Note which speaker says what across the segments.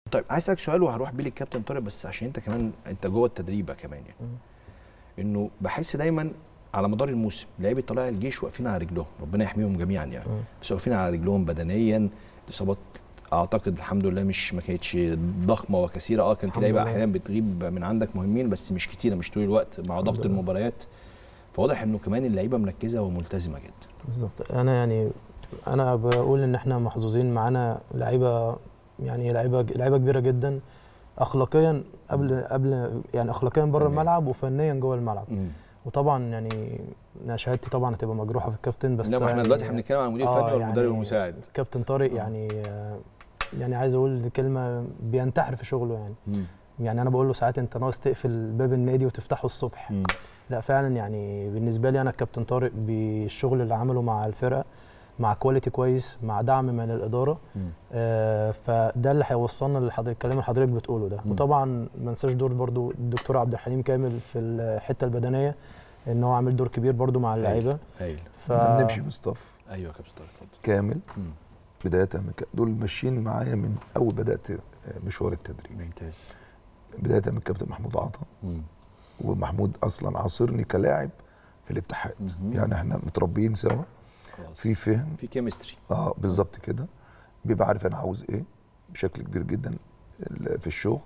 Speaker 1: طيب عايز اسالك سؤال وهروح بيه للكابتن طارق بس عشان انت كمان انت جوه التدريبه كمان يعني انه بحس دايما على مدار الموسم لعيبه طلائع الجيش واقفين على رجلهم ربنا يحميهم جميعا يعني
Speaker 2: مم.
Speaker 1: بس واقفين على رجلهم بدنيا الاصابات اعتقد الحمد لله مش ما كانتش ضخمه وكثيره اه كان في
Speaker 2: الحمد
Speaker 1: لعيبه
Speaker 2: لله.
Speaker 1: احيانا بتغيب من عندك مهمين بس مش كتيره مش طول الوقت مع
Speaker 2: الحمد
Speaker 1: ضغط
Speaker 2: لله.
Speaker 1: المباريات فواضح انه كمان اللعيبه مركزه وملتزمه جدا
Speaker 2: بالظبط انا يعني انا بقول ان احنا محظوظين معانا لعيبه يعني لعيبه لعيبه كبيره جدا اخلاقيا قبل قبل يعني اخلاقيا بره
Speaker 1: فنياً.
Speaker 2: الملعب وفنيا جوه الملعب وطبعا يعني انا شهادتي طبعا هتبقى مجروحه في الكابتن بس
Speaker 1: لا ما احنا
Speaker 2: يعني
Speaker 1: دلوقتي احنا بنتكلم عن المدير
Speaker 2: آه،
Speaker 1: الفني والمدرب
Speaker 2: يعني
Speaker 1: المساعد
Speaker 2: كابتن طارق يعني آه، يعني عايز اقول كلمه بينتحر في شغله يعني
Speaker 1: مم.
Speaker 2: يعني انا بقول له ساعات انت ناقص تقفل باب النادي وتفتحه الصبح
Speaker 1: مم.
Speaker 2: لا فعلا يعني بالنسبه لي انا الكابتن طارق بالشغل اللي عمله مع الفرقه مع كواليتي كويس مع دعم من الاداره
Speaker 1: مم.
Speaker 2: آه فده اللي هيوصلنا للحضرتك الكلام اللي حضرتك بتقوله ده
Speaker 1: مم.
Speaker 2: وطبعا ما انساش دور برضو الدكتور عبد الحليم كامل في الحته البدنيه ان هو عامل دور كبير برضو مع اللعيبه
Speaker 1: هايل
Speaker 2: ف
Speaker 3: احنا بنمشي مصطفى
Speaker 1: ايوه يا كابتن طارق اتفضل
Speaker 3: كامل
Speaker 1: مم.
Speaker 3: بدايه من ك- دول ماشيين معايا من اول بدات آه، مشوار التدريب
Speaker 1: ممتاز
Speaker 3: بدايه من الكابتن محمود عطا
Speaker 1: مم.
Speaker 3: ومحمود اصلا عاصرني كلاعب في الاتحاد
Speaker 1: مهم.
Speaker 3: يعني احنا متربيين سوا
Speaker 1: خلاص
Speaker 3: في فهم
Speaker 1: في كيمستري
Speaker 3: اه بالظبط كده بيبقى عارف انا عاوز ايه بشكل كبير جدا ال- في الشغل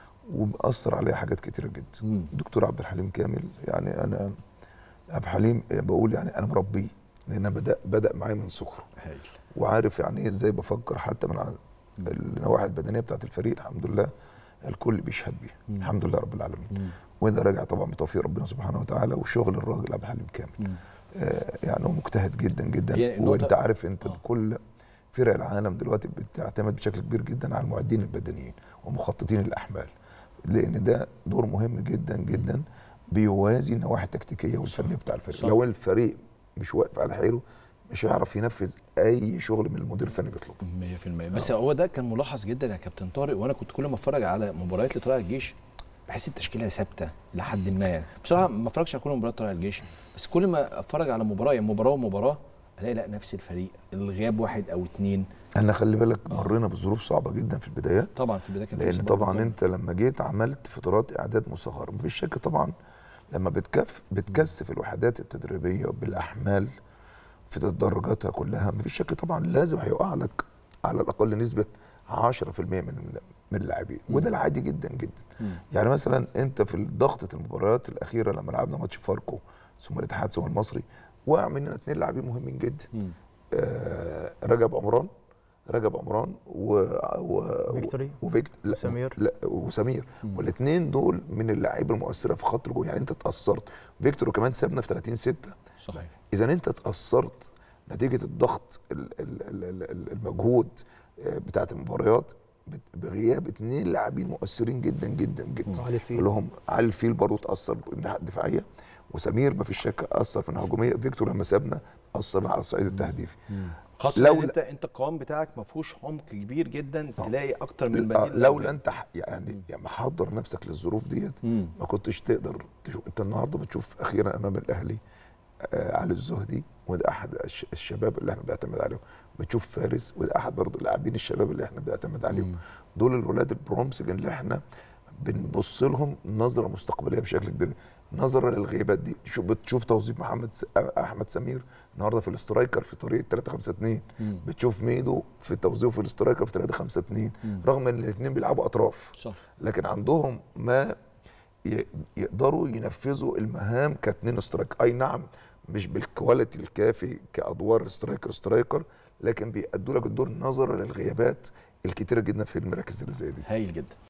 Speaker 3: ومأثر عليا حاجات كتيره جدا الدكتور عبد الحليم كامل يعني انا عبد الحليم بقول يعني انا مربيه لان بدا بدا معايا من صغره
Speaker 1: هايل
Speaker 3: وعارف يعني ايه ازاي بفكر حتى من على النواحي البدنيه بتاعت الفريق الحمد لله الكل بيشهد بيها
Speaker 1: مم.
Speaker 3: الحمد لله رب العالمين
Speaker 1: مم.
Speaker 3: وده راجع طبعا بتوفيق ربنا سبحانه وتعالى وشغل الراجل عبد الحليم كامل
Speaker 1: مم.
Speaker 3: آه يعني هو مجتهد جدا جدا
Speaker 1: هي النقطة-
Speaker 3: وانت عارف انت
Speaker 1: آه.
Speaker 3: كل فرق العالم دلوقتي بتعتمد بشكل كبير جدا على المعدين البدنيين ومخططين الاحمال لان ده دور مهم جدا جدا بيوازي النواحي التكتيكيه والفنيه بتاع الفريق
Speaker 1: صح.
Speaker 3: لو الفريق مش واقف على حيله مش هيعرف ينفذ اي شغل من المدير الفني بيطلبه
Speaker 1: 100% بس هو ده كان ملاحظ جدا يا كابتن طارق وانا كنت كل ما اتفرج على مباريات لطلائع الجيش بحس التشكيله ثابته لحد ما يعني بصراحه ما اتفرجش على كل مباريات طلائع الجيش بس كل ما اتفرج على مباراه يعني مباراه ومباراه الاقي لا نفس الفريق الغياب واحد او اتنين
Speaker 3: احنا خلي بالك مرينا بظروف صعبه جدا في البدايات
Speaker 1: طبعا في البدايه كان في
Speaker 3: لان
Speaker 1: إصابات
Speaker 3: طبعا
Speaker 1: برضه.
Speaker 3: انت لما جيت عملت فترات اعداد مصغره مفيش شك طبعا لما بتكف بتكثف الوحدات التدريبيه بالاحمال في تدرجاتها كلها مفيش شك طبعا لازم هيقع لك على الاقل نسبه 10% من من اللاعبين وده العادي جدا جدا
Speaker 1: مم.
Speaker 3: يعني مثلا انت في ضغطه المباريات الاخيره لما لعبنا ماتش فاركو ثم الاتحاد ثم المصري وقع مننا اثنين لاعبين مهمين جدا
Speaker 1: مم.
Speaker 3: آه رجب عمران رجب عمران و, و
Speaker 2: فيكتوري
Speaker 3: وفيكتور لا
Speaker 2: وسمير.
Speaker 3: لا وسمير والاثنين دول من اللعيبه المؤثره في خط الجول يعني انت اتاثرت فيكتور كمان سابنا في 30 6
Speaker 1: صحيح
Speaker 3: اذا انت اتاثرت نتيجه الضغط ال- ال- ال- ال- المجهود آه، بتاعت المباريات بت- بغياب اثنين لاعبين مؤثرين جدا جدا جدا
Speaker 2: وعلي الفيل.
Speaker 3: كلهم علي الفيل برضه اتاثر من الناحيه الدفاعيه وسمير ما فيش شك اثر في الناحيه الهجوميه فيكتور لما سابنا اثر على الصعيد التهديفي
Speaker 1: خاصه
Speaker 3: لو
Speaker 1: لو
Speaker 3: لا-
Speaker 1: انت انت القوام بتاعك ما فيهوش عمق كبير جدا تلاقي اكتر من
Speaker 3: آه،
Speaker 1: بديل
Speaker 3: لولا انت ح- يعني يعني محضر نفسك للظروف ديت
Speaker 1: مم.
Speaker 3: ما كنتش تقدر تشوف انت النهارده بتشوف اخيرا امام الاهلي آه علي الزهدي وده احد الش- الشباب اللي احنا بنعتمد عليهم بتشوف فارس وده احد برضه اللاعبين الشباب اللي احنا بنعتمد عليهم
Speaker 1: مم.
Speaker 3: دول الولاد البرومسج اللي احنا بنبص لهم نظره مستقبليه بشكل كبير نظرا للغيبات دي شو بتشوف توظيف محمد س... احمد سمير النهارده في الاسترايكر في طريقه 3 5 2
Speaker 1: مم.
Speaker 3: بتشوف ميدو في توظيفه في الاسترايكر في 3 5 2
Speaker 1: مم.
Speaker 3: رغم ان الاثنين بيلعبوا اطراف
Speaker 1: صح
Speaker 3: لكن عندهم ما ي- يقدروا ينفذوا المهام كاتنين سترايك اي نعم مش بالكواليتي الكافي كادوار سترايكر سترايكر لكن بيأدوا لك الدور نظرا للغيابات الكتيره جدا في المراكز اللي زي دي
Speaker 1: هايل جدا